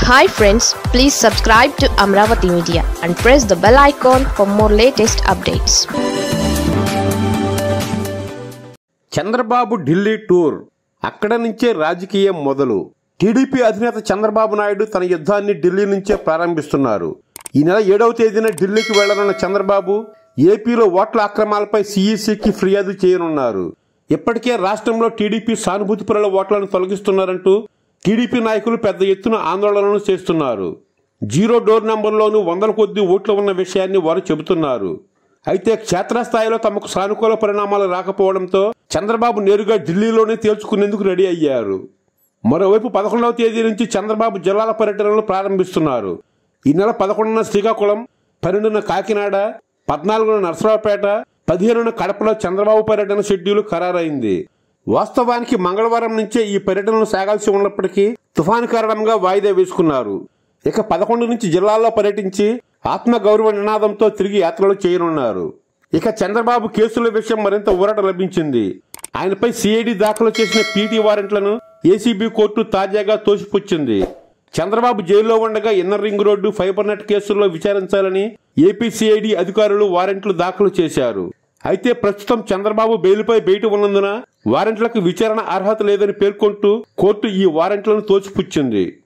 hi friends please subscribe to Amaravati media and press the bell icon for more latest updates Chandrababu Delhi tour అక్కడ నుంచే రాజకీయం మొదలు TDP అధినేత చంద్రబాబు నాయుడు తన యుద్ధాన్ని ఢిల్లీ నుంచే ప్రారంభిస్తున్నారు ఈ నెల ఏడవ తేదీన ఢిల్లీకి వెళ్లనున్న చంద్రబాబు ఏపీలో ఓట్ల అక్రమాలపై సీఈసీకి ఫిర్యాదు చేయనున్నారు ఇప్పటికే రాష్ట్రంలో టీడీపీ సానుభూతి పరుల ఓట్లను తొలగిస్తున్నారంటూ టీడీపీ నాయకులు పెద్ద ఎత్తున ఆందోళనలు చేస్తున్నారు జీరో డోర్ నంబర్లోనూ వందల కొద్ది ఓట్లు ఉన్న విషయాన్ని వారు చెబుతున్నారు అయితే క్షేత్రస్థాయిలో తమకు సానుకూల పరిణామాలు రాకపోవడంతో చంద్రబాబు నేరుగా ఢిల్లీలోనే తేల్చుకునేందుకు రెడీ అయ్యారు మరోవైపు పదకొండవ తేదీ నుంచి చంద్రబాబు జిల్లాల పర్యటనలు ప్రారంభిస్తున్నారు ఈ నెల పదకొండున శ్రీకాకుళం పన్నెండున కాకినాడ పద్నాలుగున నరసరావుపేట పదిహేనున కడపలో చంద్రబాబు పర్యటన షెడ్యూల్ ఖరారైంది వాస్తవానికి మంగళవారం నుంచే ఈ పర్యటనలు సాగాల్సి ఉన్నప్పటికీ తుఫాను కారణంగా వాయిదా వేసుకున్నారు ఇక పదకొండు నుంచి జిల్లాల్లో పర్యటించి ఆత్మగౌరవ నినాదంతో తిరిగి యాత్రలు చేయనున్నారు ఇక చంద్రబాబు కేసుల విషయం మరింత ఊరట లభించింది ఆయనపై సిఐడి దాఖలు చేసిన పీటీ వారెంట్లను ఏసీబీ కోర్టు తాజాగా తోసిపుచ్చింది చంద్రబాబు జైల్లో ఉండగా inner ring road fibre net కేసుల్లో విచారించాలని ఏపీ సిఐడి అధికారులు వారెంట్లు దాఖలు చేశారు అయితే ప్రస్తుతం చంద్రబాబు బెయిల్పై బయట ఉన్నందున వారెంట్లకు విచారణ అర్హత లేదని పేర్కొంటూ కోర్టు ఈ వారెంట్లను తోసిపుచ్చింది